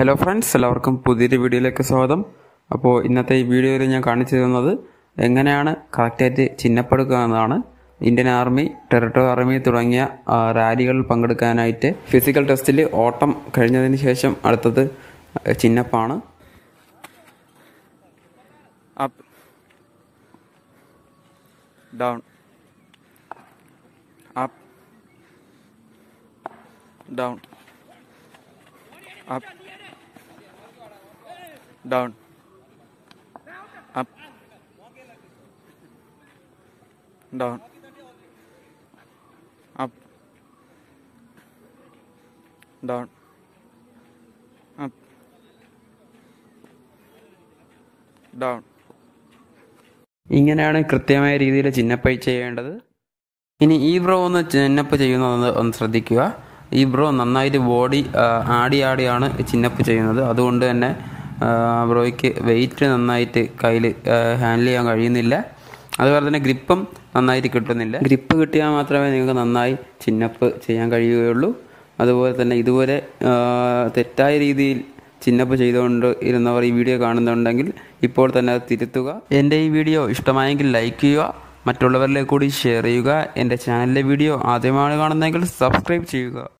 hello friends എല്ലാവർക്കും പുതിയൊരു വീഡിയോയിലേക്ക് സ്വാഗതം അപ്പോൾ ഇന്നത്തെ ഈ വീഡിയോയിൽ ഞാൻ കാണിച്ചു തരുന്നത് എങ്ങനെയാണ് കറക്റ്റായിട്ട് ചിഹ്നപ്പെടുക്കുക എന്നതാണ് ഇന്ത്യൻ ആർമി ടെറിട്ടറി ആർമി തുടങ്ങിയ ആ, റാലികളിൽ പങ്കെടുക്കാനായിട്ട് ഫിസിക്കൽ ടെസ്റ്റിൽ ഓട്ടം കഴിഞ്ഞതിന് ശേഷം അടുത്തത് ചിഹ്നപ്പാണ് up down up down up down up down up down up down ഇങ്ങനെയാണ് കൃത്യമായ രീതിയിൽ ചിഹ്നപ്പൈ ചെയ്യേണ്ടത് ഇനി ഈ ബ്രോ ഒന്ന് ചിഹ്നപ്പ് ചെയ്യുന്നത് ഒന്ന് ശ്രദ്ധിക്കുക ഈ ബ്രോ നന്നായിട്ട് ബോഡി ആടി ആടിയാണ് ചിഹ്നപ്പ് ചെയ്യുന്നത് അതുകൊണ്ട് തന്നെ ആ, ബ്രോയ്ക്ക് വെയിറ്റ് നന്നായിട്ട് കയ്യിൽ ഹാൻഡിൽ ചെയ്യാൻ കഴിയുന്നില്ല അതുപോലെ തന്നെ ഗ്രിപ്പും നന്നായിട്ട് കിട്ടുന്നില്ല ഗ്രിപ്പ് കിട്ടിയാൽ മാത്രമേ നിങ്ങൾക്ക് നന്നായി ചിഹ്നപ്പ് ചെയ്യാൻ കഴിയുകയുള്ളൂ അതുപോലെ തന്നെ ഇതുപോലെ ആ, തെറ്റായ രീതിയിൽ ചിഹ്നപ്പ് ചെയ്തുകൊണ്ട് ഇരുന്നവർ ഈ വീഡിയോ കാണുന്നുണ്ടെങ്കിൽ ഇപ്പോൾ തന്നെ അത് തിരുത്തുക എൻ്റെ ഈ വീഡിയോ ഇഷ്ടമായെങ്കിൽ ലൈക്ക് ചെയ്യുക മറ്റുള്ളവരിലേക്ക് കൂടി ഷെയർ ചെയ്യുക എൻ്റെ ചാനലിലെ വീഡിയോ ആദ്യമാണ് കാണുന്നതെങ്കിൽ സബ്സ്ക്രൈബ് ചെയ്യുക